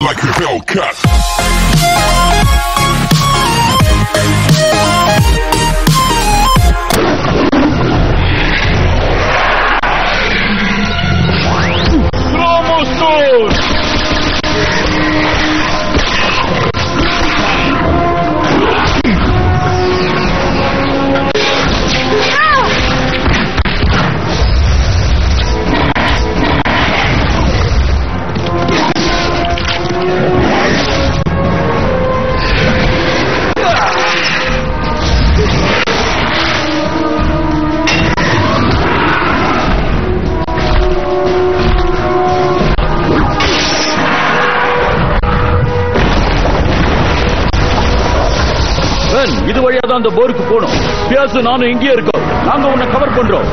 like a Hellcat. Ben, இது வழியா தான் அந்த போருக்கு போகணும் பியாசு நானும் இங்கேயே இருக்கோம் நாங்க உன்னை கவர் பண்றோம்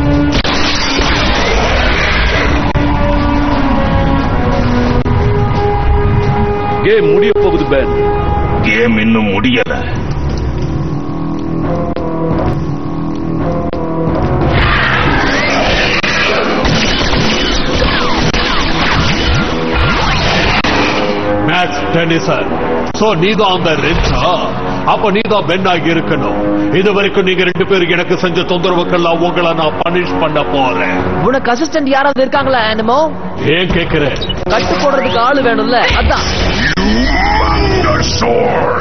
கேம் முடிய போகுது பென் கேம் இன்னும் முடியல மேக்ஸ் டென்னிசன் சோ நீதான் அந்த ரென்ஸா அப்ப நீதான் பென் ஆகி இருக்கணும் இது வரைக்கும் நீங்க ரெண்டு பேரும் எனக்கு செஞ்ச தொந்தரவுக்கெல்லாம் உங்களை நான் பனிஷ் பண்ண போறேன் உனக்கு அசிஸ்டன்ட் யாராவது இருக்காங்களா ஆனிமோ ஏன் கேக்குறேன் கட்டு போடுறதுக்கு ஆளு வேணும்ல அதான் The sword.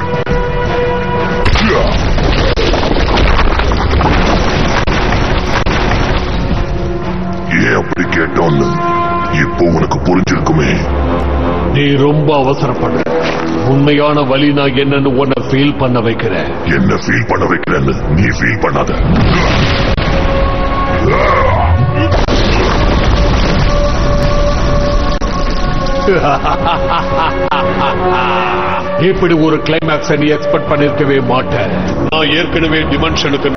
ஏன் அப்படி கேட்டோன்னு இப்போ உனக்கு புரிஞ்சிருக்குமே நீ ரொம்ப அவசரப்படுற உண்மையான வழி நான் என்னன்னு உன்னை ஃபீல் பண்ண வைக்கிறேன் என்ன ஃபீல் பண்ண வைக்கிறேன்னு நீ ஃபீல் பண்ணாத இப்படி ஒரு கிளைமேக்ஸ் நீ எக்ஸ்பெக்ட் பண்ணிருக்கவே மாட்டேன் நான் ஏற்கனவே டிமென்ஷனுக்கு